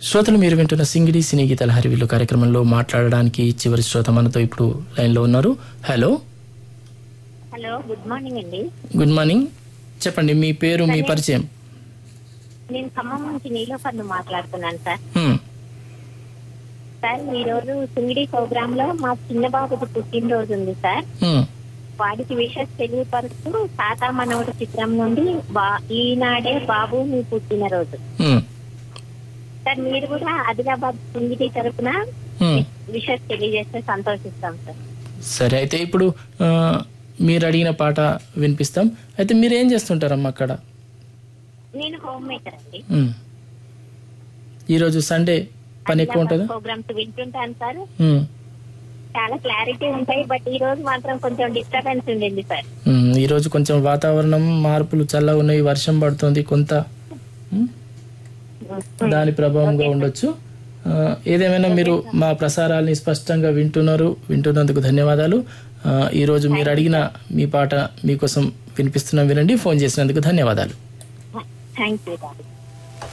శ్రోతలు మీరు వింటున్న సింగిడి సినీ గీతాల హరివిల్లు కార్యక్రమంలో మాట్లాడడానికి చివరి శ్రోత మనతో ఇప్పుడు లైన్లో ఉన్నారు హలో హలో గుడ్ మార్నింగ్ అండి గుడ్ మార్నింగ్ చెప్పండి మీ పేరు మీ పరిచయం నేను ఖమ్మం నుంచి నీలోఫర్ను మాట్లాడుతున్నాను సార్ హ్మ్, సార్ ఈ రోజు సింగిడి ప్రోగ్రామ్ లో మా చిన్న బాబుకి పుట్టినరోజు ఉంది సార్ హ్మ్, వాడికి విషయం తెలియపరుస్తూ తాత మనవడు చిత్రం నుండి బా ఈనాడే బాబు మీ పుట్టినరోజు హ్మ్, సార్ మీరు కూడా ఆదిలాబాద్ సింగిడి తరపున హ్మ్. విషయం తెలియజేస్తే సంతోషిస్తాం సార్ సరే అయితే ఇప్పుడు ఆ, మీరు అడిగిన పాట వినిపిస్తాం అయితే మీరు ఏం చేస్తుంటారమ్మా అక్కడ నేను హోమ్ మేకర్ అండి హ్మ్. ఈరోజు సండే పని ఎక్కువ ఉంటుందా ప్రోగ్రామ్స్ వింటుంటాను సార్ హ్మ్, చాలా క్లారిటీ ఉంటాయి బట్ ఈ రోజు మాత్రం కొంచెం డిస్టర్బెన్స్ ఉండింది సార్ హ్మ్. ఈరోజు కొంచెం వాతావరణం మార్పులు చల్లగా ఉన్నాయి వర్షం పడుతుంది కొంత హ్మ్, దాని ప్రభావంగా ఉండొచ్చు ఆ, ఏదేమైనా మీరు మా ప్రసారాల్ని స్పష్టంగా వింటున్నారు వింటున్నందుకు ధన్యవాదాలు ఆ, ఈరోజు మీరు అడిగిన మీ పాట మీకోసం వినిపిస్తున్నాం వినండి ఫోన్ చేసినందుకు ధన్యవాదాలు థ్యాంక్ యూ